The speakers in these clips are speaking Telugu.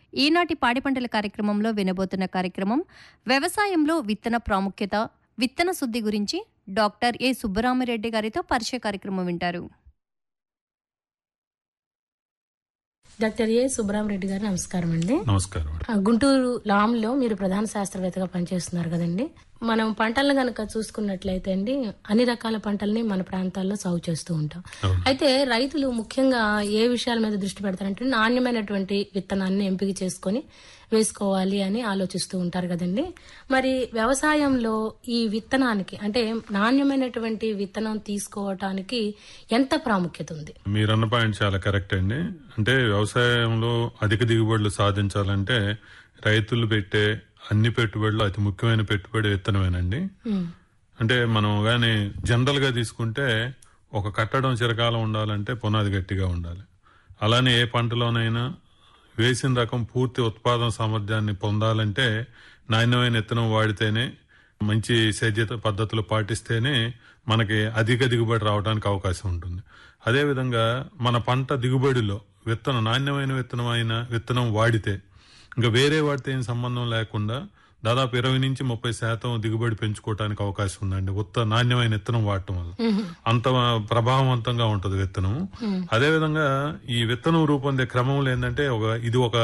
ఈనాటి పాడి పంటల కార్యక్రమంలో వినబోతున్న కార్యక్రమం వ్యవసాయంలో విత్తన ప్రాముఖ్యత విత్తన శుద్ధి గురించి డాక్టర్ ఏ సుబ్బరామిరెడ్డి గారితో పరిచయ కార్యక్రమం వింటారు డాక్టర్ ఏ సుబ్బరామరెడ్డి గారు నమస్కారం అండి నమస్కారం ఆ, గుంటూరు లాంలో మీరు ప్రధాన శాస్త్రవేత్తగా పనిచేస్తున్నారు కదండి మనం పంటలను గనక చూసుకున్నట్లయితే అండి అన్ని రకాల పంటల్ని మన ప్రాంతాల్లో సాగు చేస్తూ ఉంటాం అవును. అయితే రైతులు ముఖ్యంగా ఏ విషయాల మీద దృష్టి పెడతారంటే నాణ్యమైనటువంటి విత్తనాన్ని ఎంపిక చేసుకొని వేసుకోవాలి అని ఆలోచిస్తూ ఉంటారు కదండి మరి వ్యవసాయంలో ఈ విత్తనానికి అంటే నాణ్యమైనటువంటి విత్తనం తీసుకోవటానికి ఎంత ప్రాముఖ్యత ఉంది మీరన్న పాయింట్ చాలా కరెక్ట్ అండి అంటే వ్యవసాయంలో అధిక దిగుబడులు సాధించాలంటే రైతులు పెట్టే అన్ని పెట్టుబడులు అతి ముఖ్యమైన పెట్టుబడి విత్తనమేనండి ఉమ్, అంటే మనం గాని జనరల్ గా తీసుకుంటే ఒక కట్టడం చిరకాలం ఉండాలంటే పునాది గట్టిగా ఉండాలి అలానే ఏ పంటలోనైనా వేసిన రకం పూర్తి ఉత్పాదన సామర్థ్యాన్ని పొందాలంటే నాణ్యమైన విత్తనం వాడితేనే మంచి సేద్యత పద్ధతులు పాటిస్తేనే మనకి అధిక దిగుబడి రావడానికి అవకాశం ఉంటుంది అదేవిధంగా మన పంట దిగుబడిలో విత్తనం నాణ్యమైన విత్తనం అయిన విత్తనం వాడితే ఇంకా వేరే వాడితే ఏం సంబంధం లేకుండా దాదాపు ఇరవై నుంచి ముప్పై శాతం దిగుబడి పెంచుకోవడానికి అవకాశం ఉందండి ఉత్త నాణ్యమైన విత్తనం వాడటం వల్ల అంత ప్రభావవంతంగా ఉంటుంది విత్తనం అదేవిధంగా ఈ విత్తనం రూపొందే క్రమంలో ఏంటంటే ఒక ఇది ఒక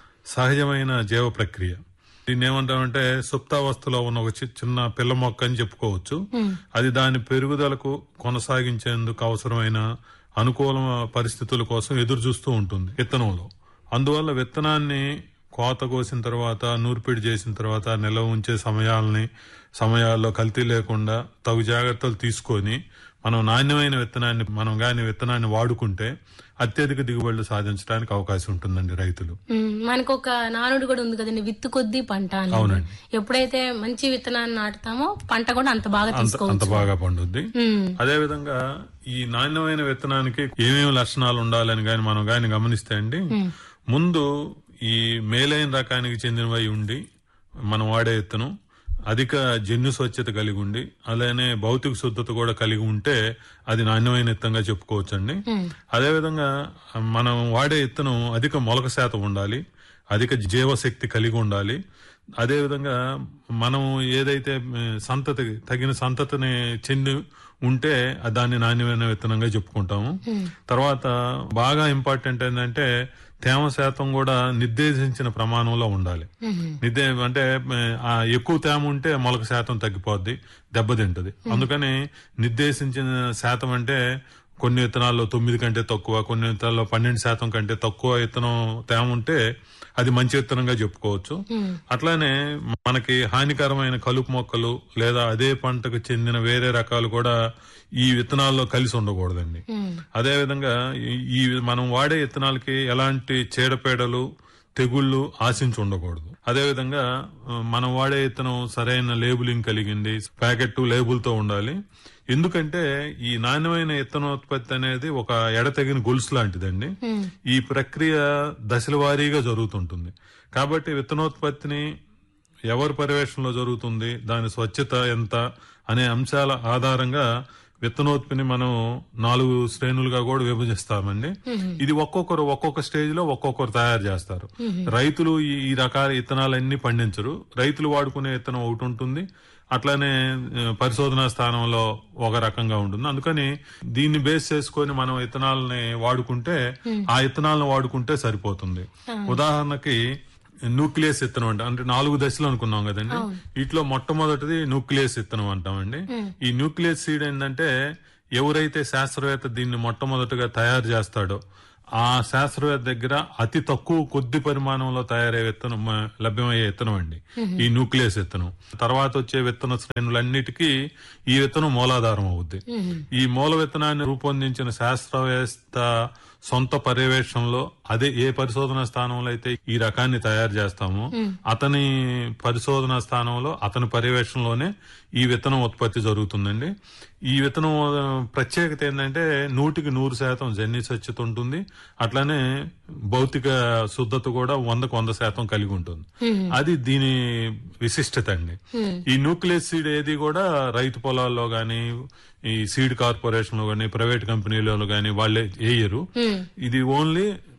సహజమైన జీవ ప్రక్రియ దీన్ని ఏమంటామంటే సుప్తావస్థలో ఉన్న ఒక చి- చిన్న పిల్ల మొక్క అని చెప్పుకోవచ్చు అది దాని పెరుగుదలకు కొనసాగించేందుకు అవసరమైన అనుకూల పరిస్థితుల కోసం ఎదురు చూస్తూ ఉంటుంది విత్తనంలో అందువల్ల విత్తనాన్ని కోత కోసిన తర్వాత నూర్పిడి చేసిన తర్వాత నిల్వ ఉంచే సమయాలని సమయాల్లో కల్తీ లేకుండా తగు జాగ్రత్తలు తీసుకొని మనం నాణ్యమైన విత్తనాన్ని మనం గాని విత్తనాన్ని వాడుకుంటే అత్యధిక దిగుబడులు సాధించడానికి అవకాశం ఉంటుందండి రైతులు ఉమ్, మనకు ఒక నానుడు కూడా ఉంది కదండి విత్తు కొద్దీ పంట అని అవునండి. ఎప్పుడైతే మంచి విత్తనాన్ని నాటుతామో పంట కూడా అంత బాగా అంత అంత తీసుకోవచ్చు బాగా పండుద్ది ఉమ్, అదే విధంగా ఈ నాణ్యమైన విత్తనానికి ఏమేమి లక్షణాలు ఉండాలని గాని మనం గాని గమనిస్తే అండి ముందు ఈ మేలైన రకానికి చెందినవై ఉండి మనం వాడే విత్తనం అధిక జన్యు స్వచ్ఛత కలిగి ఉండి అలానే భౌతిక శుద్ధత కూడా కలిగి ఉంటే అది నాణ్యమైన విత్తంగా చెప్పుకోవచ్చండి అదేవిధంగా మనం వాడే విత్తనం అధిక మొలక శాతం ఉండాలి అధిక జీవశక్తి కలిగి ఉండాలి అదేవిధంగా మనం ఏదైతే మ్, సంతతి తగిన సంతతిని చెంది ఉంటే ఆ దాన్ని నాణ్యమైన విత్తనంగా చెప్పుకుంటాము తర్వాత బాగా ఇంపార్టెంట్ ఏంటంటే తేమ శాతం కూడా నిర్దేశించిన ప్రమాణంలో ఉండాలి నిర్దే అంటే మ్, ఆ ఎక్కువ తేమ ఉంటే మొలక శాతం తగ్గిపోద్ది దెబ్బతింటది అందుకని నిర్దేశించిన శాతం అంటే కొన్ని విత్తనాల్లో తొమ్మిది కంటే తక్కువ కొన్ని విత్తనాల్లో పన్నెండు శాతం కంటే తక్కువ విత్తనం తేమ ఉంటే అది మంచి విత్తనంగా చెప్పుకోవచ్చు అట్లానే మనకి హానికరమైన కలుపు మొక్కలు లేదా అదే పంటకు చెందిన వేరే రకాలు కూడా ఈ విత్తనాల్లో కలిసి ఉండకూడదండి అదే విధంగా ఈ- ఈ మనం వాడే విత్తనాలకి ఎలాంటి చీడపీడలు తెగుళ్ళు ఆశించి ఉండకూడదు అదేవిధంగా ఆ, మనం వాడే విత్తనం సరైన లేబులింగ్ కలిగింది ప్యాకెట్ లేబుల్ తో ఉండాలి ఎందుకంటే ఈ నాణ్యమైన విత్తనోత్పత్తి అనేది ఒక ఎడతెగిన గొలుసు లాంటిదండి ఈ ప్రక్రియ దశల వారీగా జరుగుతుంటుంది కాబట్టి విత్తనోత్పత్తిని ఎవరి పర్యవేక్షణలో జరుగుతుంది దాని స్వచ్ఛత ఎంత అనే అంశాల ఆధారంగా విత్తనోత్పత్తిని మనం నాలుగు శ్రేణులుగా కూడా విభజిస్తామండి ఇది ఒక్కొక్కరు ఒక్కొక్క స్టేజ్ లో ఒక్కొక్కరు తయారు చేస్తారు రైతులు ఈ ఈ రకాల విత్తనాలన్నీ పండించరు రైతులు వాడుకునే విత్తనం ఒకటి ఉంటుంది అట్లానే ఆ, పరిశోధనా స్థానంలో ఒక రకంగా ఉంటుంది అందుకని దీన్ని బేస్ చేసుకొని మనం విత్తనాలని వాడుకుంటే ఆ విత్తనాలను వాడుకుంటే సరిపోతుంది ఉదాహరణకి న్యూక్లియస్ విత్తనం అంటే అంటే నాలుగు దశలు అనుకున్నాం కదండి వీటిలో మొట్టమొదటిది న్యూక్లియస్ విత్తనం అంటామండి ఈ న్యూక్లియస్ సీడ్ ఏంటంటే ఎవరైతే శాస్త్రవేత్త దీన్ని మొట్టమొదటిగా తయారు చేస్తాడో ఆ శాస్త్రవేత్త దగ్గర అతి తక్కువ కొద్ది పరిమాణంలో తయారయ్యే విత్తనం మ, లభ్యమయ్యే విత్తనం అండి ఈ న్యూక్లియస్ విత్తనం తర్వాత వచ్చే విత్తన శ్రేణులన్నిటికీ ఈ విత్తనం మూలాధారం అవుద్ది ఈ మూల విత్తనాన్ని రూపొందించిన శాస్త్రవేత్త సొంత పర్యవేక్షణలో అదే ఏ పరిశోధన స్థానంలో అయితే ఈ రకాన్ని తయారు చేస్తామో అతని పరిశోధన స్థానంలో అతని పర్యవేక్షణలోనే ఈ విత్తనం ఉత్పత్తి జరుగుతుందండి ఈ విత్తనం ఆ, ప్రత్యేకత ఏంటంటే నూటికి నూరు శాతం జన్యు స్వచ్ఛత ఉంటుంది అట్లానే భౌతిక శుద్ధత కూడా వందకు వంద శాతం కలిగి ఉంటుంది అది దీని విశిష్టత అండి ఈ న్యూక్లియస్ సీడ్ ఏది కూడా రైతు పొలాల్లో గాని ఈ సీడ్ కార్పొరేషన్ లో గాని ప్రైవేట్ కంపెనీలలో గాని వాళ్ళే వేయరు ఇది ఓన్లీ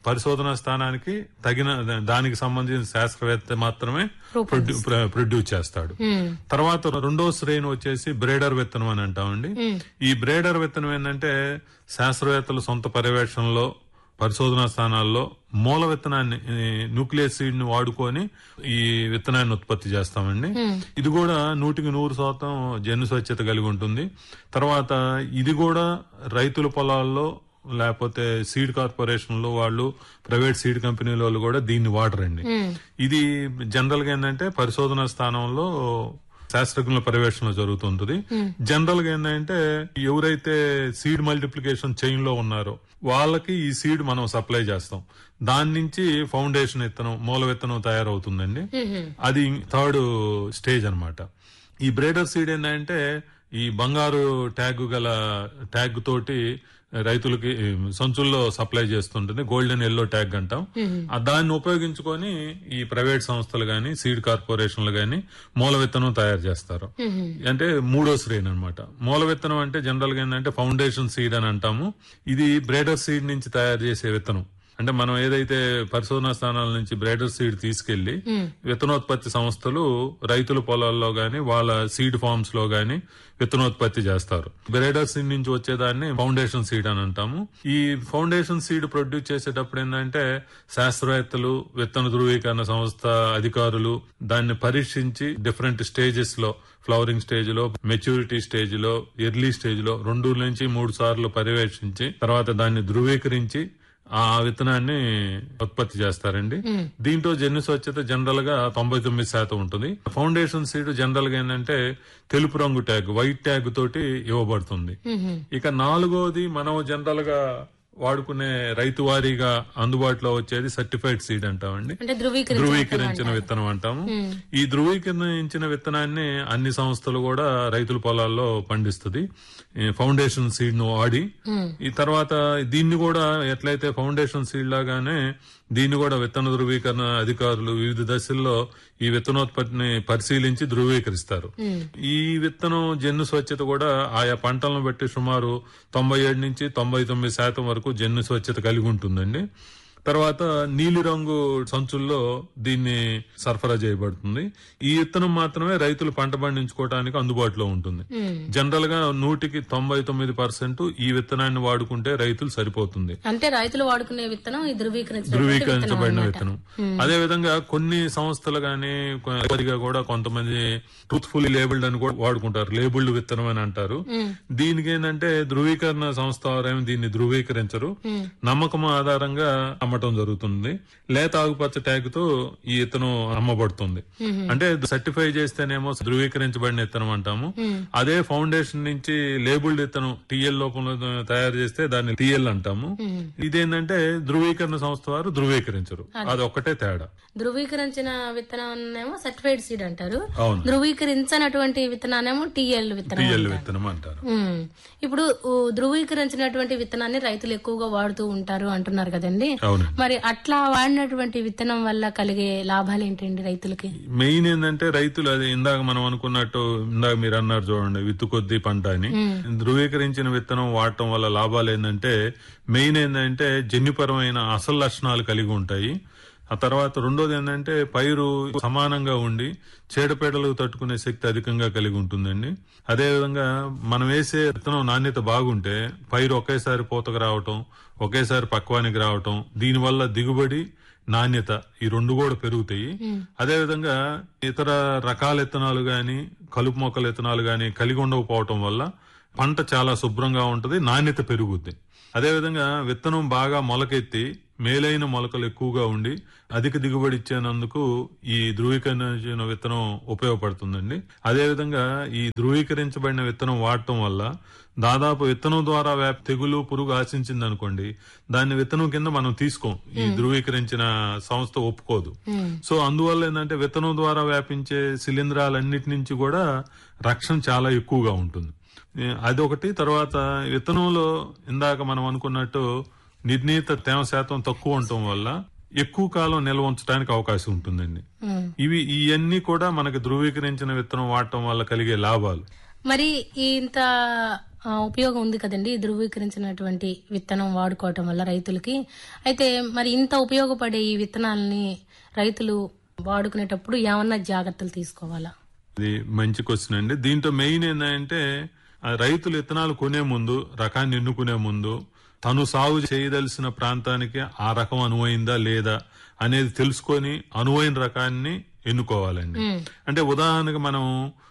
పరిశోధన స్థానానికి తగిన దానికి సంబంధించిన శాస్త్రవేత్త మాత్రమే ప్రొడ్యూ- ప్ర- ప్రొడ్యూస్ చేస్తాడు ఉమ్, తర్వాత రెండో శ్రేణి వచ్చేసి బ్రేడర్ విత్తనం అని అంటామండి ఈ బ్రేడర్ విత్తనం ఏంటంటే శాస్త్రవేత్తల సొంత పర్యవేక్షణలో పరిశోధనా స్థానాల్లో మూల విత్తనాన్ని న్యూక్లియస్ సీడ్ ని వాడుకొని ఈ విత్తనాన్ని ఉత్పత్తి చేస్తామండి ఇది కూడా నూటికి నూరు శాతం జన్యు స్వచ్ఛత కలిగి ఉంటుంది తర్వాత ఇది కూడా రైతుల పొలాల్లో లేకపోతే సీడ్ కార్పొరేషన్ లో వాళ్ళు ప్రైవేట్ సీడ్ కంపెనీల వాళ్ళు కూడా దీన్ని వాడరండి ఇది జనరల్ గా ఏంటంటే పరిశోధన స్థానంలో శాస్త్రజ్ఞుల పర్యవేక్షణ జరుగుతుంటుంది జనరల్ గా ఏంటంటే ఎవరైతే సీడ్ మల్టిప్లికేషన్ చైన్ లో ఉన్నారో వాళ్ళకి ఈ సీడ్ మనం సప్లై చేస్తాం దాని నుంచి ఫౌండేషన్ విత్తనం మూల విత్తనం తయారవుతుందండి అది థర్డ్ స్టేజ్ అన్నమాట ఈ బ్రేడర్ సీడ్ ఏంటంటే ఈ బంగారు ట్యాగ్ గల ట్యాగ్ తోటి రైతులకి సంచుల్లో సప్లై చేస్తుంటుంది గోల్డెన్ ఎల్లో ట్యాగ్ అంటాం ఆ దాన్ని ఉపయోగించుకొని ఈ ప్రైవేట్ సంస్థలు గాని సీడ్ కార్పొరేషన్లు గాని మూల విత్తనం తయారు చేస్తారు అంటే మూడో శ్రేణి అన్నమాట మూల విత్తనం అంటే జనరల్ గా ఏంటంటే ఫౌండేషన్ సీడ్ అని అంటాము ఇది బ్రేడర్ సీడ్ నుంచి తయారు చేసే విత్తనం అంటే మనం ఏదైతే పరిశోధనా స్థానాల నుంచి బ్రైడర్ సీడ్ తీసుకెళ్లి విత్తనోత్పత్తి సంస్థలు రైతుల పొలాల్లో గాని వాళ్ళ సీడ్ ఫార్మ్స్ లో గాని విత్తనోత్పత్తి చేస్తారు బ్రైడర్ సీడ్ నుంచి వచ్చేదాన్ని ఫౌండేషన్ సీడ్ అని అంటాము ఈ ఫౌండేషన్ సీడ్ ప్రొడ్యూస్ చేసేటప్పుడు ఏంటంటే శాస్త్రవేత్తలు విత్తన ధృవీకరణ సంస్థ అధికారులు దాన్ని పరీక్షించి డిఫరెంట్ స్టేజెస్ లో ఫ్లవరింగ్ స్టేజ్ లో మెచ్యూరిటీ స్టేజ్ లో ఎర్లీ స్టేజ్ లో రెండు నుంచి మూడు సార్లు పర్యవేక్షించి తర్వాత దాన్ని ధృవీకరించి ఆ విత్తనాన్ని ఉత్పత్తి చేస్తారండి దీంట్లో జన్యు స్వచ్ఛత జనరల్ గా తొంభై తొమ్మిది శాతం ఉంటుంది ఫౌండేషన్ సీడ్ జనరల్ గా ఏంటంటే తెలుపు రంగు ట్యాగ్ వైట్ ట్యాగ్ తోటి ఇవ్వబడుతుంది ఇక నాలుగోది మనం జనరల్ గా వాడుకునే రైతు వారీగా అందుబాటులో వచ్చేది సర్టిఫైడ్ సీడ్ అంటామండి అంటే ధృవీకరించిన ధృవీకరించిన విత్తనం అంటాము ఈ ధృవీకరించిన విత్తనాన్ని అన్ని సంస్థలు కూడా రైతుల పొలాల్లో పండిస్తుంది ఈ ఫౌండేషన్ సీడ్ ను వాడి ఈ తర్వాత దీన్ని కూడా ఎట్లయితే ఫౌండేషన్ సీడ్ లాగానే దీన్ని కూడా విత్తన ధృవీకరణ అధికారులు వివిధ దశల్లో ఈ విత్తనోత్పత్తిని పరిశీలించి ధృవీకరిస్తారు ఈ విత్తనం జన్ను స్వచ్ఛత కూడా ఆయా పంటలను బట్టి సుమారు తొంభై ఏడు నుంచి తొంభై తొమ్మిది శాతం వరకు జన్ను స్వచ్ఛత కలిగి ఉంటుందండి తర్వాత నీలిరంగు సంచుల్లో దీన్ని సరఫరా చేయబడుతుంది ఈ విత్తనం మాత్రమే రైతులు పంట పండించుకోవడానికి అందుబాటులో ఉంటుంది జనరల్ గా నూటికి తొంభై తొమ్మిది పర్సెంట్ ఈ విత్తనాన్ని వాడుకుంటే రైతులు సరిపోతుంది అంటే రైతులు వాడుకునే విత్తనం ఈ ధృవీకరించిన ధృవీకరించబడిన విత్తనం అదే విధంగా కొన్ని సంస్థలు గాని కొద్దిగా కూడా కొంతమంది ట్రూత్ఫుల్లీ లేబుల్డ్ అని కూడా వాడుకుంటారు లేబుల్డ్ విత్తనం అని అంటారు దీనికి ఏంటంటే ధృవీకరణ సంస్థ వారేమో దీన్ని ధృవీకరించరు నమ్మకం ఆధారంగా అమ్మటం జరుగుతుంది లేత ఆకుపచ్చ ట్యాగ్ తో ఈ విత్తనం అమ్మబడుతుంది అంటే సర్టిఫై చేస్తేనేమో ధృవీకరించబడిన విత్తనం అంటాము అదే ఫౌండేషన్ నుంచి లేబుల్డ్ విత్తనం టిఎల్ లోపంలో తయారు చేస్తే దాన్ని టిఎల్ అంటాము ఇదేంటంటే ధృవీకరణ సంస్థ వారు ధృవీకరించరు అది ఒక్కటే తేడా ధృవీకరించిన విత్తనాన్నేమో సర్టిఫైడ్ సీడ్ అంటారు అవును ధృవీకరించనటువంటి విత్తనాన్నేమో టీఎల్ విత్తనం టిఎల్ అంటారు. విత్తనం అంటారు ఉమ్. ఇప్పుడు ఊ, ధృవీకరించినటువంటి విత్తనాన్ని రైతులు ఎక్కువగా వాడుతూ ఉంటారు అంటున్నారు కదండి అవును మరి అట్లా వాడినటువంటి విత్తనం వల్ల కలిగే లాభాలు ఏంటండి రైతులకి మెయిన్ ఏంటంటే రైతులు అది ఇందాక మనం అనుకున్నట్టు ఇందాక మీరు అన్నారు చూడండి విత్తు కొద్ది పంట అని ధృవీకరించిన విత్తనం వాడటం వల్ల లాభాలు ఏంటంటే మెయిన్ ఏంటంటే జన్యుపరమైన అసలు లక్షణాలు కలిగి ఉంటాయి ఆ తర్వాత రెండోది ఏంటంటే పైరు సమానంగా ఉండి చీడపీడలు తట్టుకునే శక్తి అధికంగా కలిగి ఉంటుందండి అదేవిధంగా మనం వేసే విత్తనం నాణ్యత బాగుంటే పైరు ఒకేసారి పూతకు రావటం ఒకేసారి పక్వానికి రావటం దీనివల్ల దిగుబడి నాణ్యత ఈ రెండు కూడా పెరుగుతాయి అదే విధంగా ఇతర రకాల విత్తనాలు గాని కలుపు మొక్కల విత్తనాలు గాని కలిగి ఉండకపోవటం వల్ల పంట చాలా శుభ్రంగా ఉంటది నాణ్యత పెరుగుద్ది అదేవిధంగా విత్తనం బాగా మొలకెత్తి మేలైన మొలకలు ఎక్కువగా ఉండి అధిక దిగుబడి ఇచ్చేందుకు ఈ ధృవీకరించిన విత్తనం ఉపయోగపడుతుందండి అదేవిధంగా ఈ ధృవీకరించబడిన విత్తనం వాడటం వల్ల దాదాపు విత్తనం ద్వారా వ్యాప్ తెగులు పురుగు ఆశించింది అనుకోండి దాన్ని విత్తనం కింద మనం తీసుకోం ఈ ధృవీకరించిన సంస్థ ఒప్పుకోదు సో అందువల్ల ఏంటంటే విత్తనం ద్వారా వ్యాపించే శిలీంధ్రాలన్నిటి నుంచి కూడా రక్షణ చాలా ఎక్కువగా ఉంటుంది ఏ, అదొకటి తర్వాత విత్తనంలో ఇందాక మనం అనుకున్నట్టు నిర్ణీత తేమ శాతం తక్కువ ఉండటం వల్ల ఎక్కువ కాలం నిల్వ ఉంచడానికి అవకాశం ఉంటుందండి ఉమ్. ఇవి ఇవన్నీ కూడా మనకి ధృవీకరించిన విత్తనం వాడటం వల్ల కలిగే లాభాలు మరి ఈ ఇంత ఆ, ఉపయోగం ఉంది కదండి ఈ ధృవీకరించినటువంటి విత్తనం వాడుకోవటం వల్ల రైతులకి అయితే మరి ఇంత ఉపయోగపడే ఈ విత్తనాలని రైతులు వాడుకునేటప్పుడు ఏమన్నా జాగ్రత్తలు తీసుకోవాలా ఇది మంచి క్వశ్చన్ అండి దీంట్లో మెయిన్ ఏంటంటే ఆ రైతులు విత్తనాలు కొనే ముందు రకాన్ని ఎన్నుకునే ముందు తను సాగు చేయదలిసిన ప్రాంతానికి ఆ రకం అనువైందా లేదా అనేది తెలుసుకొని అనువైన రకాన్ని ఎన్నుకోవాలండి అంటే ఉదాహరణకు మనం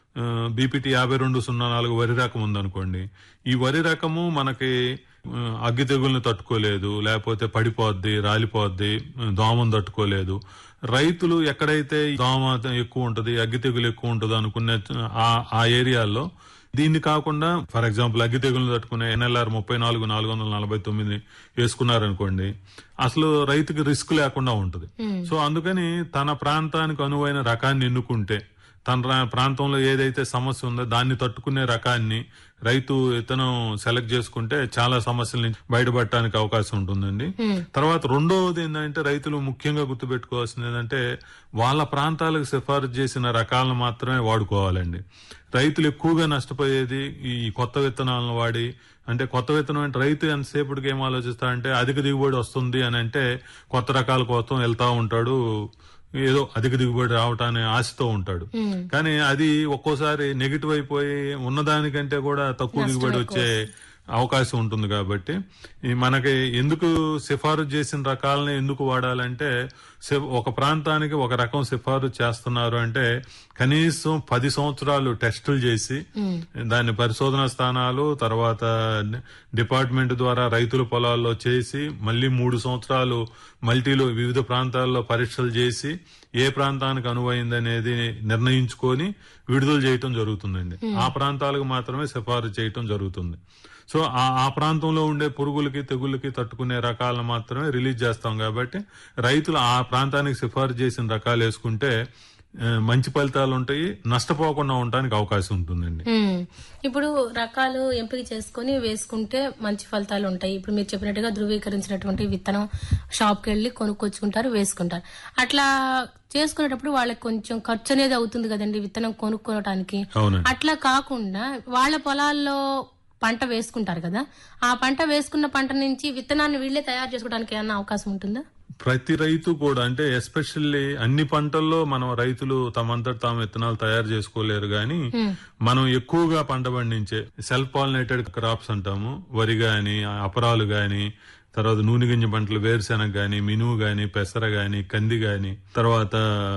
బీపీటీ యాభై రెండు సున్నా నాలుగు వరి రకం ఉందనుకోండి ఈ వరి రకము మనకి ఆ, అగ్గి తెగుల్ని తట్టుకోలేదు లేకపోతే పడిపోద్ది రాలిపోద్ది దోమను తట్టుకోలేదు రైతులు ఎక్కడైతే ఈ దోమ ఎక్కువ ఉంటది అగ్గి తెగులు ఎక్కువ ఉంటది అనుకునే ఆ- ఆ ఏరియాల్లో దీన్ని కాకుండా ఫర్ ఎగ్జాంపుల్ అగ్గి తెగులు తట్టుకునే ఎన్ఎల్ఆర్ ముప్పై నాలుగు నాలుగు వందల నలభై తొమ్మిది వేసుకున్నారనుకోండి అసలు రైతుకి రిస్క్ లేకుండా ఉంటది సో అందుకని తన ప్రాంతానికి అనువైన రకాన్ని ఎన్నుకుంటే తన రా- ప్రాంతంలో ఏదైతే సమస్య ఉందో దాన్ని తట్టుకునే రకాన్ని రైతు విత్తనం సెలెక్ట్ చేసుకుంటే చాలా సమస్యల నుంచి బయటపడటానికి అవకాశం ఉంటుందండి తర్వాత రెండవది ఏంటంటే రైతులు ముఖ్యంగా గుర్తుపెట్టుకోవాల్సింది ఏంటంటే వాళ్ళ ప్రాంతాలకు సిఫారసు చేసిన రకాలను మాత్రమే వాడుకోవాలండి రైతులు ఎక్కువగా నష్టపోయేది ఈ కొత్త విత్తనాలను వాడి అంటే కొత్త విత్తనం అంటే రైతు ఎంతసేపటికి ఏం ఆలోచిస్తా అంటే అధిక దిగుబడి వస్తుంది అని అంటే కొత్త రకాల కోసం వెళ్తా ఉంటాడు ఏదో అధిక దిగుబడి రావటాన్ని ఆశతో ఉంటాడు కానీ అది ఒక్కోసారి నెగిటివ్ అయిపోయి ఉన్నదానికంటే కూడా తక్కువ దిగుబడి వచ్చే అవకాశం ఉంటుంది కాబట్టి ఈ మనకి ఎందుకు సిఫారసు చేసిన రకాలని ఎందుకు వాడాలంటే సి- ఒక ప్రాంతానికి ఒక రకం సిఫారసు చేస్తున్నారు అంటే కనీసం పది సంవత్సరాలు టెస్టులు చేసి దాని పరిశోధన స్థానాలు తర్వాత డిపార్ట్మెంట్ ద్వారా రైతుల పొలాల్లో చేసి మళ్ళీ మూడు సంవత్సరాలు మల్టీలో వివిధ ప్రాంతాల్లో పరీక్షలు చేసి ఏ ప్రాంతానికి అనువైంది అనేది నిర్ణయించుకొని విడుదల చేయటం జరుగుతుందండి ఆ ప్రాంతాలకు మాత్రమే సిఫారసు చేయటం జరుగుతుంది సో ఆ ఆ ప్రాంతంలో ఉండే పురుగులకి తెగుళ్ళకి తట్టుకునే రకాలను మాత్రమే రిలీజ్ చేస్తాం కాబట్టి రైతులు ఆ ప్రాంతానికి సిఫారసు చేసిన రకాలు వేసుకుంటే ఆ, మంచి ఫలితాలు ఉంటాయి నష్టపోకుండా ఉండడానికి అవకాశం ఉంటుందండి ఉమ్. ఇప్పుడు రకాలు ఎంపిక చేసుకొని వేసుకుంటే మంచి ఫలితాలు ఉంటాయి ఇప్పుడు మీరు చెప్పినట్టుగా ధృవీకరించినటువంటి విత్తనం షాప్కి వెళ్ళి కొనుక్కొచ్చుకుంటారు వేసుకుంటారు అట్లా చేసుకునేటప్పుడు వాళ్ళకి కొంచెం ఖర్చు అనేది అవుతుంది కదండి విత్తనం కొనుక్కోవటానికి అవునండి అట్లా కాకుండా వాళ్ళ పొలాల్లో పంట వేసుకుంటారు కదా ఆ పంట వేసుకున్న పంట నుంచి విత్తనాన్ని వీళ్ళే తయారు చేసుకోవడానికి ఏమన్నా అవకాశం ఉంటుందా ప్రతి రైతు కూడా అంటే ఎస్పెషల్లీ అన్ని పంటల్లో మనం రైతులు తమంతట తాము విత్తనాలు తయారు చేసుకోలేరు గాని మనం ఎక్కువగా పంట పండించే సెల్ఫ్ పాలినేటెడ్ క్రాప్స్ అంటాము వరి గాని అపరాలు గాని తర్వాత నూనె గింజ పంటలు వేరుశెనగ గాని మినుము గాని పెసర గాని కంది గాని తర్వాత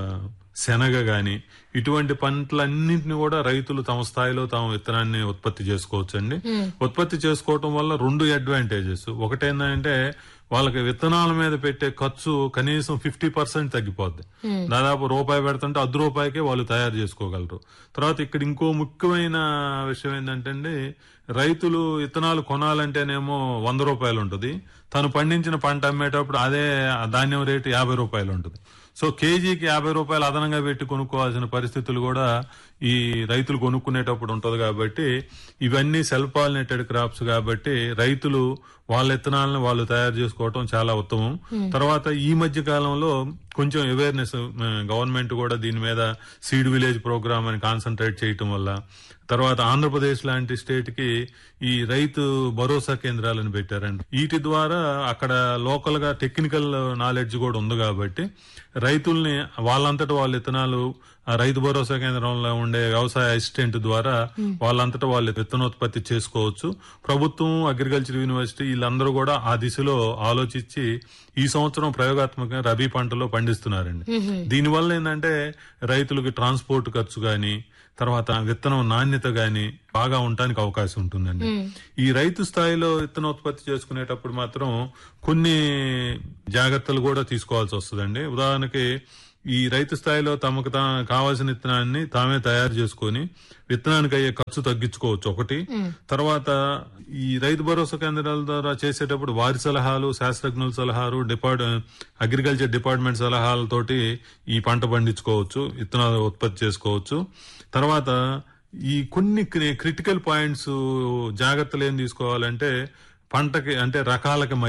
శనగ గాని ఇటువంటి పంటలన్నింటినీ కూడా రైతులు తమ స్థాయిలో తాము విత్తనాన్ని ఉత్పత్తి చేసుకోవచ్చండి ఉత్పత్తి చేసుకోవటం వల్ల రెండు అడ్వాంటేజెస్ ఒకటేందంటే వాళ్ళకి విత్తనాల మీద పెట్టే ఖర్చు కనీసం ఫిఫ్టీ పర్సెంట్ తగ్గిపోద్ది దాదాపు రూపాయి పెడుతుంటే అర్ధ రూపాయికే వాళ్ళు తయారు చేసుకోగలరు తర్వాత ఇక్కడ ఇంకో ముఖ్యమైన విషయం ఏంటంటే అండి రైతులు విత్తనాలు కొనాలంటేనేమో వంద రూపాయలు ఉంటుంది తను పండించిన పంట అమ్మేటప్పుడు అదే ధాన్యం రేటు యాభై రూపాయలు ఉంటుంది సో కేజీకి యాభై రూపాయలు అదనంగా పెట్టి కొనుక్కోవాల్సిన పరిస్థితులు కూడా ఈ రైతులు కొనుక్కునేటప్పుడు ఉంటది కాబట్టి ఇవన్నీ సెల్ఫ్ పాలినేటెడ్ క్రాప్స్ కాబట్టి రైతులు వాళ్ళ విత్తనాలను వాళ్ళు తయారు చేసుకోవటం చాలా ఉత్తమం తర్వాత ఈ మధ్య కాలంలో కొంచెం అవేర్నెస్ గవర్నమెంట్ కూడా దీని మీద సీడ్ విలేజ్ ప్రోగ్రామ్ అని కాన్సన్ట్రేట్ చేయటం వల్ల తర్వాత ఆంధ్రప్రదేశ్ లాంటి స్టేట్ కి ఈ రైతు భరోసా కేంద్రాలను పెట్టారండి వీటి ద్వారా అక్కడ లోకల్ గా టెక్నికల్ నాలెడ్జ్ కూడా ఉంది కాబట్టి రైతుల్ని వాళ్ళంతటా వాళ్ళ విత్తనాలు ఆ రైతు భరోసా కేంద్రంలో ఉండే వ్యవసాయ అసిస్టెంట్ ద్వారా వాళ్ళంతటా వాళ్ళు విత్తనోత్పత్తి చేసుకోవచ్చు ప్రభుత్వం అగ్రికల్చర్ యూనివర్సిటీ వీళ్ళందరూ కూడా ఆ దిశలో ఆలోచించి ఈ సంవత్సరం ప్రయోగాత్మకంగా రబీ పంటలో పండిస్తున్నారండి దీనివల్ల ఏంటంటే రైతులకు ట్రాన్స్పోర్ట్ ఖర్చు గాని తర్వాత విత్తనం నాణ్యత గాని బాగా ఉండటానికి అవకాశం ఉంటుందండి ఈ రైతు స్థాయిలో విత్తనోత్పత్తి చేసుకునేటప్పుడు మాత్రం కొన్ని జాగ్రత్తలు కూడా తీసుకోవాల్సి వస్తుందండి ఉదాహరణకి ఈ రైతు స్థాయిలో తమకు తా కావాల్సిన విత్తనాన్ని తామే తయారు చేసుకొని విత్తనానికి అయ్యే ఖర్చు తగ్గించుకోవచ్చు ఒకటి తర్వాత ఈ రైతు భరోసా కేంద్రాల ద్వారా చేసేటప్పుడు వారి సలహాలు శాస్త్రజ్ఞుల సలహాలు డిపార్ట్ అగ్రికల్చర్ డిపార్ట్మెంట్ సలహాలతోటి ఈ పంట పండించుకోవచ్చు విత్తనాలు ఉత్పత్తి చేసుకోవచ్చు తర్వాత ఈ కొన్ని క్రిటికల్ పాయింట్స్ జాగ్రత్తలు ఏం తీసుకోవాలంటే పంటకి అంటే రకాలకి మధ్య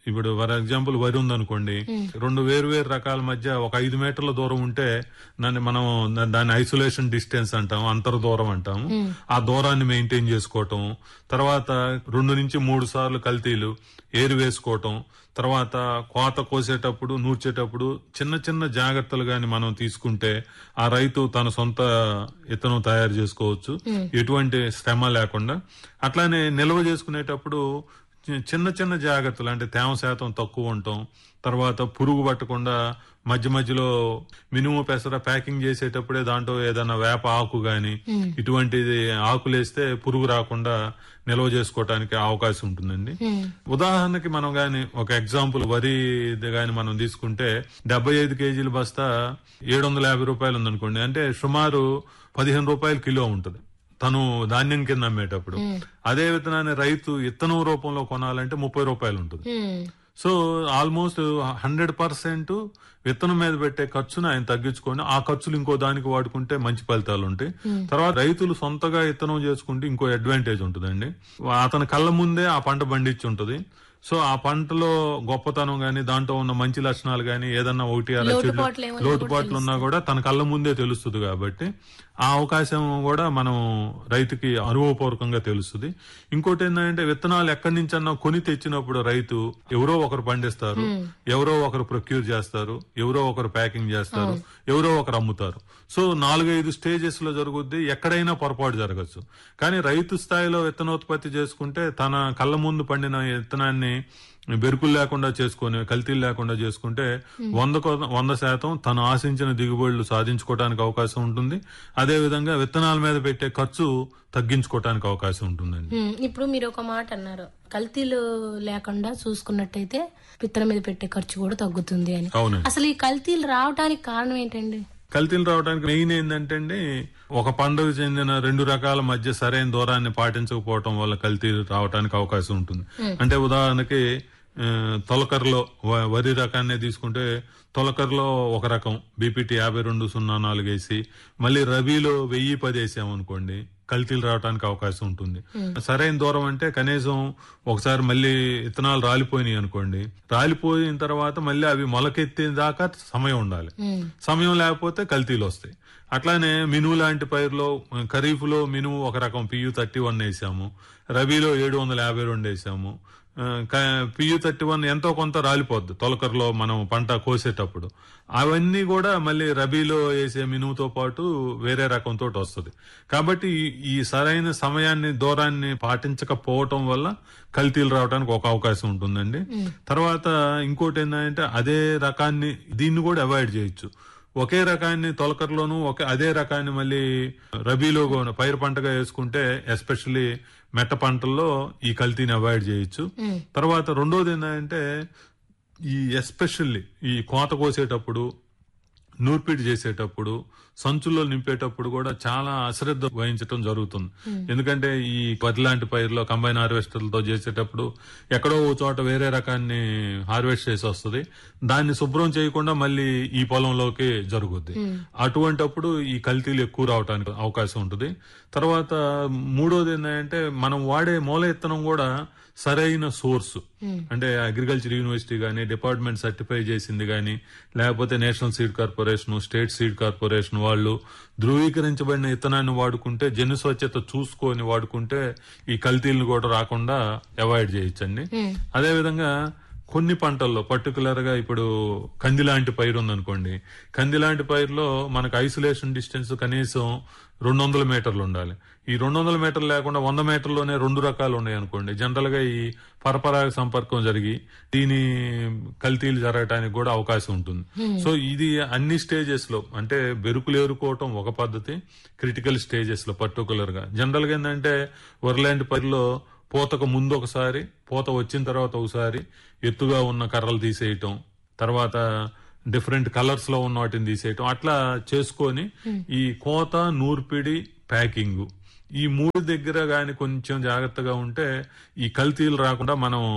ఇప్పుడు ఫర్ ఎగ్జాంపుల్ వరి ఉందనుకోండి రెండు వేరు వేరు రకాల మధ్య ఒక ఐదు మీటర్ల దూరం ఉంటే దాన్ని మనం దా- దాన్ని ఐసోలేషన్ డిస్టెన్స్ అంటాం అంతర్ దూరం అంటాము ఆ దూరాన్ని మెయింటైన్ చేసుకోవటం తర్వాత రెండు నుంచి మూడు సార్లు కల్తీలు ఏరు వేసుకోవటం తర్వాత కోత కోసేటప్పుడు నూర్చేటప్పుడు చిన్న చిన్న జాగ్రత్తలు గాని మనం తీసుకుంటే ఆ రైతు తన సొంత ఇత్తనం తయారు చేసుకోవచ్చు ఎటువంటి శ్రమ లేకుండా అట్లానే నిల్వ చేసుకునేటప్పుడు చి- చిన్న చిన్న జాగ్రత్తలు అంటే తేమ శాతం తక్కువ ఉండటం తర్వాత పురుగు పట్టకుండా మధ్య మధ్యలో మినుము పెసర ప్యాకింగ్ చేసేటప్పుడే దాంట్లో ఏదైనా వేప ఆకు గాని ఇటువంటిది ఆకులేస్తే పురుగు రాకుండా నిల్వ చేసుకోవటానికి అవకాశం ఉంటుందండి ఉదాహరణకి మనం గాని ఒక ఎగ్జాంపుల్ వరి గాని మనం తీసుకుంటే డెబ్బై ఐదు కేజీల బస్తా ఏడు వందల యాభై రూపాయలు ఉందనుకోండి అంటే సుమారు పదిహేను రూపాయలు కిలో ఉంటుంది తను ధాన్యం కింద అమ్మేటప్పుడు అదే విత్తనాన్ని రైతు ఇత్తనం రూపంలో కొనాలంటే ముప్పై రూపాయలు ఉంటుంది um, so almost hundred percent విత్తనం మీద పెట్టే ఖర్చును ఆయన తగ్గించుకొని ఆ ఖర్చులు ఇంకో దానికి వాడుకుంటే మంచి ఫలితాలు ఉంటాయి తర్వాత రైతులు సొంతగా విత్తనం చేసుకుంటే ఇంకో అడ్వాంటేజ్ ఉంటుందండి అతని కళ్ళ ముందే ఆ పంట పండించి ఉంటుంది సో ఆ పంటలో గొప్పతనం గాని దాంట్లో ఉన్న మంచి లక్షణాలు గాని ఏదన్నా ఒకటి అలా చెడు లోటుపాట్లు ఏమన్నా లోటుపాట్లు ఉన్నా కూడా తన కళ్ళ ముందే తెలుస్తుంది కాబట్టి ఆ అవకాశం కూడా మనం రైతుకి అనుభవపూర్వకంగా తెలుస్తుంది ఇంకోటి ఏంటంటే విత్తనాలు ఎక్కడి నుంచన్నా కొని తెచ్చినప్పుడు రైతు ఎవరో ఒకరు పండిస్తారు ఎవరో ఒకరు ప్రొక్యూర్ చేస్తారు ఎవరో ఒకరు ప్యాకింగ్ చేస్తారు ఎవరో ఒకరు అమ్ముతారు సో నాలుగైదు స్టేజెస్ లో జరుగుద్ది ఎక్కడైనా పొరపాటు జరగచ్చు కానీ రైతు స్థాయిలో విత్తనోత్పత్తి చేసుకుంటే తన కళ్ళ ముందు పండిన విత్తనాన్ని బెరుకులు లేకుండా చేసుకొని కల్తీలు లేకుండా చేసుకుంటే వంద కో- వంద శాతం తను ఆశించిన దిగుబడులు సాధించుకోవడానికి అవకాశం ఉంటుంది అదే విధంగా విత్తనాల మీద పెట్టే ఖర్చు తగ్గించుకోవడానికి అవకాశం ఉంటుందండి ఉమ్, ఇప్పుడు మీరు ఒక మాట అన్నారు కల్తీలు లేకుండా చూసుకున్నట్టయితే విత్తనం మీద పెట్టే ఖర్చు కూడా తగ్గుతుంది అని అవునండి అసలు ఈ కల్తీలు రావడానికి కారణం ఏంటండి కల్తీలు రావడానికి మెయిన్ ఏంటంటే అండి ఒక పండుగ చెందిన రెండు రకాల మధ్య సరైన దూరాన్ని పాటించకపోవటం వల్ల కల్తీలు రావడానికి అవకాశం ఉంటుంది అంటే ఉదాహరణకి ఆ, తొలకరలో వ- వరి రకాన్ని తీసుకుంటే తొలకరలో ఒక రకం బీపీటీ యాభై రెండు సున్నా నాలుగు వేసి మళ్ళీ రబీలో వెయ్యి పది వేసామనుకోండి కల్తీలు రావడానికి అవకాశం ఉంటుంది సరైన దూరం అంటే కనీసం ఒకసారి మళ్ళీ విత్తనాలు రాలిపోయినాయి అనుకోండి రాలిపోయిన తర్వాత మళ్ళీ అవి మొలకెత్తిన దాకా సమయం ఉండాలి సమయం లేకపోతే కల్తీలు వస్తాయి అట్లానే మినుము లాంటి పైరులో ఖరీఫ్ లో మినుము ఒక రకం పియు థర్టీ వన్ వేసాము రబీలో ఏడు వందల యాభై రెండు వేసాము పియు థర్టీ వన్ ఎంతో కొంత రాలిపోద్ది తొలకరలో మనం పంట కోసేటప్పుడు అవన్నీ కూడా మళ్ళీ రబీలో వేసే మినుముతో పాటు వేరే రకంతో వస్తుంది కాబట్టి ఈ- ఈ సరైన సమయాన్ని దూరాన్ని పాటించకపోవటం వల్ల కల్తీలు రావడానికి ఒక అవకాశం ఉంటుందండి తర్వాత ఇంకోటి ఏంటంటే అదే రకాన్ని దీన్ని కూడా అవాయిడ్ చేయొచ్చు ఒకే రకాన్ని తొలకరలోను ఒకే అదే రకాన్ని మళ్ళీ రబీలో కూడా పైరు పంటగా వేసుకుంటే ఎస్పెషల్లీ మెట్ట పంటల్లో ఈ కల్తీని అవాయిడ్ చేయొచ్చు తర్వాత రెండోది ఏంటంటే ఈ ఎస్పెషల్లీ ఈ కోత కోసేటప్పుడు నూర్పిడి చేసేటప్పుడు సంచుల్లో నింపేటప్పుడు కూడా చాలా అశ్రద్ధ వహించడం జరుగుతుంది ఎందుకంటే ఈ వరి లాంటి పైరులో కంబైన్ హార్వెస్టర్లతో చేసేటప్పుడు ఎక్కడో ఓ చోట వేరే రకాన్ని హార్వెస్ట్ చేసి వస్తుంది దాన్ని శుభ్రం చేయకుండా మళ్ళీ ఈ పొలంలోకి జరుగుద్ది అటువంటప్పుడు ఈ కల్తీలు ఎక్కువ రావడానికి అవకాశం ఉంటుంది తర్వాత మూడోది ఏంటంటే మనం వాడే మూల ఇత్తనం కూడా సరైన సోర్స్ అంటే అగ్రికల్చర్ యూనివర్సిటీ గానీ డిపార్ట్మెంట్ సర్టిఫై చేసింది గానీ లేకపోతే national seed corporation state seed corporation వాళ్ళు ధృవీకరించబడిన ఇత్తనాన్ని వాడుకుంటే జన్యు స్వచ్ఛత చూసుకొని వాడుకుంటే ఈ కల్తీలను కూడా రాకుండా అవాయిడ్ చేయొచ్చండి అదే విధంగా కొన్ని పంటల్లో పర్టికులర్ గా ఇప్పుడు కంది లాంటి పైరు ఉందనుకోండి కంది లాంటి పైరులో మనకు ఐసోలేషన్ డిస్టెన్స్ కనీసం రెండు వందల మీటర్లు ఉండాలి ఈ రెండు వందల మీటర్లు లేకుండా వంద మీటర్లోనే రెండు రకాలు ఉన్నాయి అనుకోండి జనరల్ గా ఈ పరపరాగ సంపర్కం జరిగి దీని కల్తీలు జరగటానికి కూడా అవకాశం ఉంటుంది సో ఇది అన్ని స్టేజెస్ లో అంటే బెరుకులు ఏరుకోవటం ఒక పద్ధతి క్రిటికల్ స్టేజెస్ లో పర్టికులర్ గా జనరల్ గా ఏంటంటే వరలాంటి పైరులో పూతకు ముందు ఒకసారి పూత వచ్చిన తర్వాత ఒకసారి ఎత్తుగా ఉన్న కర్రలు తీసేయటం తర్వాత డిఫరెంట్ కలర్స్ లో ఉన్న వాటిని తీసేయటం అట్లా చేసుకొని ఈ కోత నూర్పిడి ప్యాకింగ్ ఈ మూడు దగ్గర గాని కొంచెం జాగ్రత్తగా ఉంటే ఈ కల్తీలు రాకుండా మనం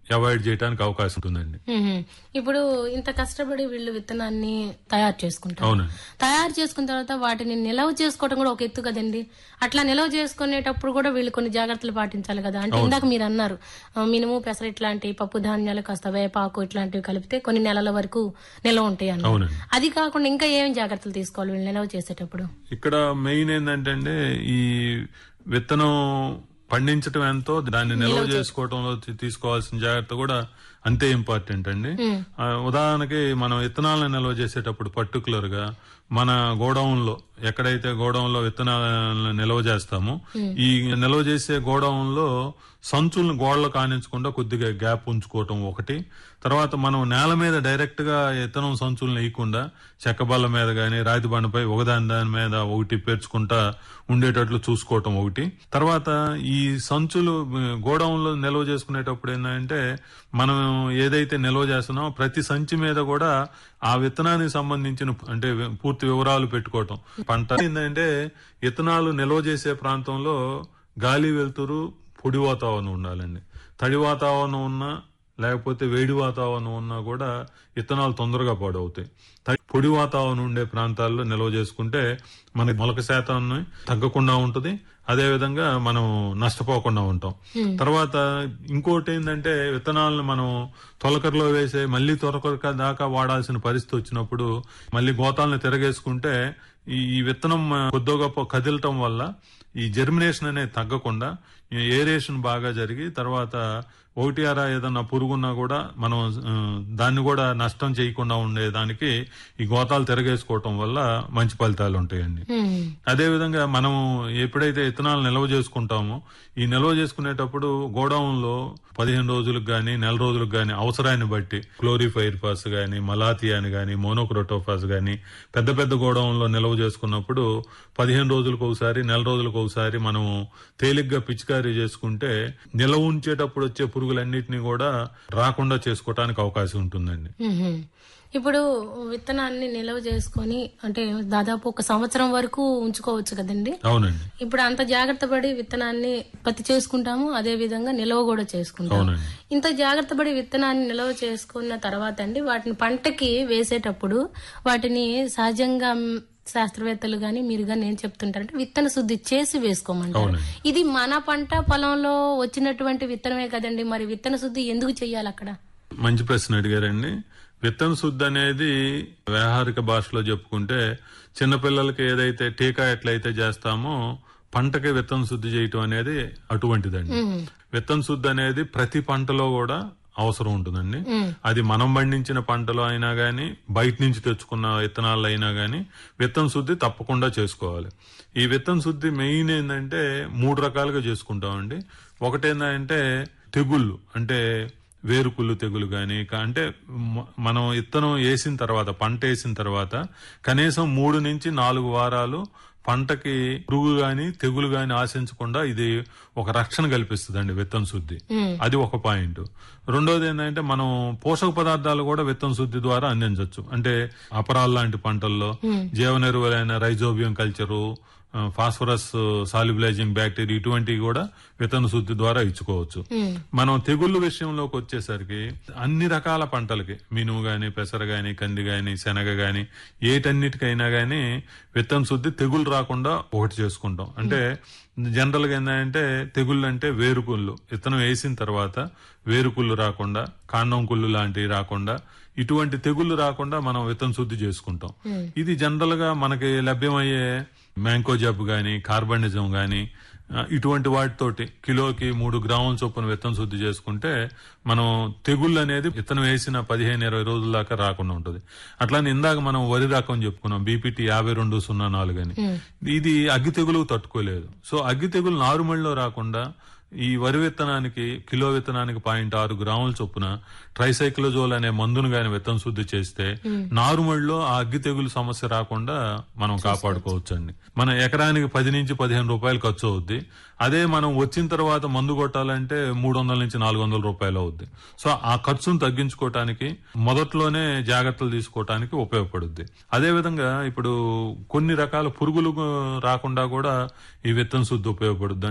అవాయిడ్ చేయడానికి అవకాశం ఉంటుందండి మ్మ్. ఇప్పుడు ఇంత కష్టపడి వీళ్ళు విత్తనాన్ని తయారు చేసుకుంటారు అవునండి తయారు చేసుకున్న తర్వాత వాటిని నిల్వ చేసుకోవడం కూడా ఒక ఎత్తు కదండి అట్లా నిల్వ చేసుకునేటప్పుడు కూడా వీళ్ళు కొన్ని జాగ్రత్తలు పాటించాలి కదా అంటే ఇందాక మీరు అన్నారు ఆ, మినుము పెసర ఇట్లాంటి పప్పు ధాన్యాలు కాస్త వేపాకు ఇట్లాంటివి కలిపితే కొన్ని నెలల వరకు నిల్వ ఉంటాయి అన్నారు అవునండి అది కాకుండా ఇంకా ఏం జాగ్రత్తలు తీసుకోవాలి వీళ్ళు నిల్వ చేసేటప్పుడు ఇక్కడ మెయిన్ ఏంటంటే అండి, ఈ విత్తనం పండించడం ఎంతో దాన్ని నిల్వ చేసుకోవడంలో తీ- తీసుకోవాల్సిన జాగ్రత్త కూడా అంతే ఇంపార్టెంట్ అండి ఆ, ఉదాహరణకి మనం విత్తనాలను నిల్వ చేసేటప్పుడు పర్టికులర్ గా మన గోడౌన్ లో ఎక్కడైతే గోడౌన్ లో విత్తనాలను నిల్వ చేస్తామో ఈ నిల్వ చేసే గోడౌన్ లో సంచులను గోడలు కానించకుండా కొద్దిగా గ్యాప్ ఉంచుకోవటం ఒకటి తర్వాత మనం నేల మీద డైరెక్ట్ గా విత్తనం సంచులను వేయకుండా చెక్క బల్ల మీద గాని రాతి బండపై ఒకదాని దాని మీద ఒకటి పేర్చుకుంటా ఉండేటట్లు చూసుకోవటం ఒకటి తర్వాత ఈ సంచులు గోడౌన్ లో నిల్వ చేసుకునేటప్పుడు ఏంటంటే మనం ఏదైతే నిల్వ చేస్తున్నామో ప్రతి సంచి మీద కూడా ఆ విత్తనానికి సంబంధించిన అంటే పూర్తి వివరాలు పెట్టుకోవటం పంట ఏంటంటే విత్తనాలు నిల్వ చేసే ప్రాంతంలో గాలి వెలుతురు పొడి వాతావరణం ఉండాలండి తడి వాతావరణం ఉన్నా లేకపోతే వేడి వాతావరణం ఉన్నా కూడా విత్తనాలు తొందరగా పాడవుతాయి తడి- పొడి వాతావరణం ఉండే ప్రాంతాల్లో నిల్వ చేసుకుంటే మనకి మొలక శాతం తగ్గకుండా ఉంటుంది అదే విధంగా మనం నష్టపోకుండా ఉంటాం తర్వాత ఇంకోటి ఏంటంటే విత్తనాలను మనం తొలకరలో వేసే మళ్ళీ తొలకర దాకా వాడాల్సిన పరిస్థితి వచ్చినప్పుడు మళ్ళీ గోతాలను తిరగేసుకుంటే ఈ ఈ విత్తనం కొద్దో గొప్ప కదిలటం వల్ల ఈ జర్మినేషన్ అనేది తగ్గకుండా ఏరేషన్ బాగా జరిగి తర్వాత ఒకటి అరా ఏదన్నా పురుగున్నా కూడా మనం ఆ, దాన్ని కూడా నష్టం చేయకుండా ఉండేదానికి ఈ గోతాలు తిరగేసుకోవటం వల్ల మంచి ఫలితాలు ఉంటాయండి మ్మ్. అదే విధంగా మనం ఎప్పుడైతే విత్తనాలు నిల్వ చేసుకుంటామో ఈ నిల్వ చేసుకునేటప్పుడు గోడౌన్ లో పదిహేను రోజులకు గాని నెల రోజులకు గాని అవసరాన్ని బట్టి క్లోరిఫైర్ పాస్ గాని మలాథియాని గాని మోనోక్రోటోఫాస్ గాని పెద్ద పెద్ద గోడౌన్ లో నిల్వ చేసుకున్నప్పుడు పదిహేను రోజులకు ఒకసారి నెల రోజులకు ఒకసారి మనం తేలిగ్గా పిచికారీ చేసుకుంటే నిల్వ ఉంచేటప్పుడు వచ్చే పురుగులన్నిటిని కూడా రాకుండా చేసుకోవడానికి అవకాశం ఉంటుందండి మ్మ్. ఇప్పుడు విత్తనాన్ని నిల్వ చేసుకొని అంటే దాదాపు ఒక సంవత్సరం వరకు ఉంచుకోవచ్చు కదండి అవునండి ఇప్పుడు అంత జాగ్రత్త పడి విత్తనాన్ని ఉత్పత్తి చేసుకుంటాము అదే విధంగా నిల్వ కూడా చేసుకుంటాము అవునండి ఇంత జాగ్రత్త పడి విత్తనాన్ని నిల్వ చేసుకున్న తర్వాత అండి వాటిని పంటకి వేసేటప్పుడు వాటిని సహజంగా మ్, శాస్త్రవేత్తలు గాని మీరు గాని ఏం చెప్తుంటారంటే విత్తన శుద్ధి చేసి వేసుకోమంటారు అవునండి. ఇది మన పంట పొలంలో వచ్చినటువంటి విత్తనమే కదండి మరి విత్తన శుద్ధి ఎందుకు చెయ్యాలి అక్కడ మంచి ప్రశ్న అడిగారండి విత్తన శుద్ధి అనేది వ్యావహారిక భాషలో చెప్పుకుంటే చిన్నపిల్లలకి ఏదైతే టీకా ఎట్లయితే చేస్తామో పంటకి విత్తన శుద్ధి చేయటం అనేది అటువంటిదండి విత్తన శుద్ధి అనేది ప్రతి పంటలో కూడా అవసరం ఉంటుందండి అది మనం పండించిన పంటలో అయినా గానీ బయట నుంచి తెచ్చుకున్న విత్తనాలు అయినా గానీ విత్తన శుద్ధి తప్పకుండా చేసుకోవాలి ఈ విత్తన శుద్ధి మెయిన్ ఏంటంటే మూడు రకాలుగా చేసుకుంటామండి ఒకటేందంటే తెగుళ్ళు అంటే వేరుకుళ్ళు తెగులు గాని కా- అంటే మ- మనం విత్తనం వేసిన తర్వాత పంట వేసిన తర్వాత కనీసం మూడు నుంచి నాలుగు వారాలు పంటకి పురుగు గాని తెగులు గాని ఆశించకుండా ఇది ఒక రక్షణ కల్పిస్తుందండి విత్తన శుద్ధి అది ఒక పాయింట్ రెండోది ఏంటంటే మనం పోషక పదార్థాలు కూడా విత్తన శుద్ధి ద్వారా అందించవచ్చు అంటే అపరాల్ లాంటి పంటల్లో జీవన ఎరువులైన రైజోబియం కల్చరు ఆ, ఫాస్ఫరస్ సాల్యుబిలైజింగ్ బ్యాక్టీరియా ఇటువంటివి కూడా విత్తన శుద్ధి ద్వారా ఇచ్చుకోవచ్చు మనం తెగుళ్ళ విషయంలోకి వచ్చేసరికి అన్ని రకాల పంటలకి మినుము గాని పెసర గాని కంది గాని శనగ గాని ఏటన్నిటికైనా గాని విత్తన శుద్ధి తెగులు రాకుండా ఒకటి చేసుకుంటాం అంటే జనరల్ గా ఏంటంటే తెగుళ్ళు అంటే వేరుకుళ్ళు విత్తనం వేసిన తర్వాత వేరుకుళ్ళు రాకుండా కాండం కుళ్ళు లాంటివి రాకుండా ఇటువంటి తెగుళ్ళు రాకుండా మనం విత్తన శుద్ధి చేసుకుంటాం ఇది జనరల్ గా మనకి లభ్యమయ్యే మ్యాంకో జబ్ గాని కార్బనిజం గాని ఆ, ఇటువంటి వాటితోటి కిలోకి మూడు గ్రాముల చొప్పున విత్తనం శుద్ధి చేసుకుంటే మనం తెగుళ్ళు అనేది విత్తనం వేసిన పదిహేను ఇరవై రోజుల దాకా రాకుండా ఉంటుంది అట్లానే ఇందాక మనం వరి రకం చెప్పుకున్నాం బీపీటీ యాభై రెండు సున్నా నాలుగు అని ఇది అగ్గి తెగులు తట్టుకోలేదు సో అగ్గి తెగులు నారుమడిలో రాకుండా ఈ వరి విత్తనానికి కిలో విత్తనానికి పాయింట్ ఆరు గ్రాముల చొప్పున ట్రైసైక్లోజోల్ అనే మందును గాని విత్తనం శుద్ధి చేస్తే నారుమడిలో ఆ అగ్గి తెగులు సమస్య రాకుండా మనం కాపాడుకోవచ్చండి మన ఎకరానికి పది నుంచి పదిహేను రూపాయలు ఖర్చు అవుద్ది అదే మనం వచ్చిన తర్వాత మందు కొట్టాలంటే మూడు వందల నుంచి నాలుగు వందల రూపాయలు అవుద్ది సో ఆ ఖర్చును తగ్గించుకోవటానికి మొదట్లోనే జాగ్రత్తలు తీసుకోవటానికి ఉపయోగపడుద్ది అదే విధంగా ఇప్పుడు కొన్ని రకాల పురుగులు రాకుండా కూడా ఈ విత్తన శుద్ధి ఉపయోగపడుద్ది